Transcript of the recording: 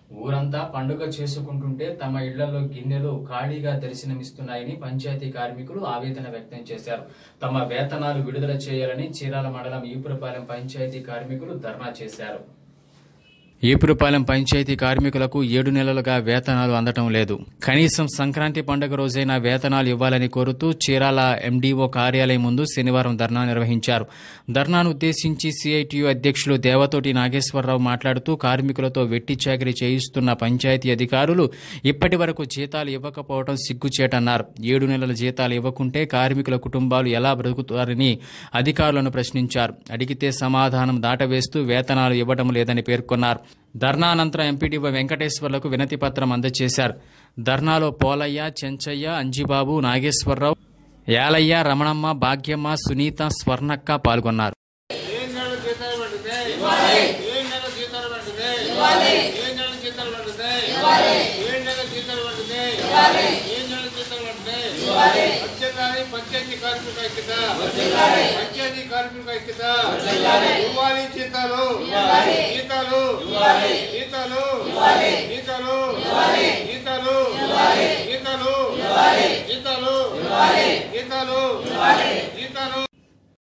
ఊరంతా పండుగ చేసుకుంటుంటే తమ ఇళ్లలో గిన్నెలు ఖాళీగా దర్శనమిస్తున్నాయని పంచాయతీ కార్మికులు ఆవేదన వ్యక్తం చేశారు తమ వేతనాలు విడుదల చేయాలని చీరాల మండలం ఈపురపాలెం పంచాయతీ కార్మికులు ధర్నా చేశారు ఈపురపాలెం పంచాయతీ కార్మికులకు ఏడు నెలలుగా వేతనాలు అందటం లేదు కనీసం సంక్రాంతి పండుగ రోజైనా వేతనాలు ఇవ్వాలని కోరుతూ చీరాల ఎండీఓ కార్యాలయం ముందు శనివారం ధర్నా నిర్వహించారు ధర్నాను ఉద్దేశించి సిఐటియు అధ్యక్షులు దేవతోటి నాగేశ్వరరావు మాట్లాడుతూ కార్మికులతో వెట్టి చాకరీ చేయిస్తున్న పంచాయతీ అధికారులు ఇప్పటి వరకు జీతాలు ఇవ్వకపోవడం సిగ్గుచేటన్నారు ఏడు నెలల జీతాలు ఇవ్వకుంటే కార్మికుల కుటుంబాలు ఎలా బ్రతుకుతారని అధికారులను ప్రశ్నించారు అడిగితే సమాధానం దాటవేస్తూ వేతనాలు ఇవ్వడం లేదని పేర్కొన్నారు ధర్నా అనంతరం ఎంపీడీఓ వెంకటేశ్వర్లకు వినతి పత్రం అందజేశారు ధర్నాలో పోలయ్య చెంచయ్య అంజిబాబు నాగేశ్వరరావు యాలయ్య రమణమ్మ భాగ్యమ్మ సునీత స్వర్ణక్క పాల్గొన్నారు ఏం నెల జీతాలు పడితే ఏం నెల జీతాలు పడితే ఏం నెల జీతాలు పడితే ఏం నెల జీతాలు పడితే ఏం నెల జీతాలు పడితే వచ్చేదాని పంచాయతీ కార్మిక ఐక్యత పంచాయతీ కార్మిక ఐక్యత ఇవ్వాలి జీతాలు జీతాలు జీతాలు జీతాలు జీతాలు జీతాలు జీతాలు జీతాలు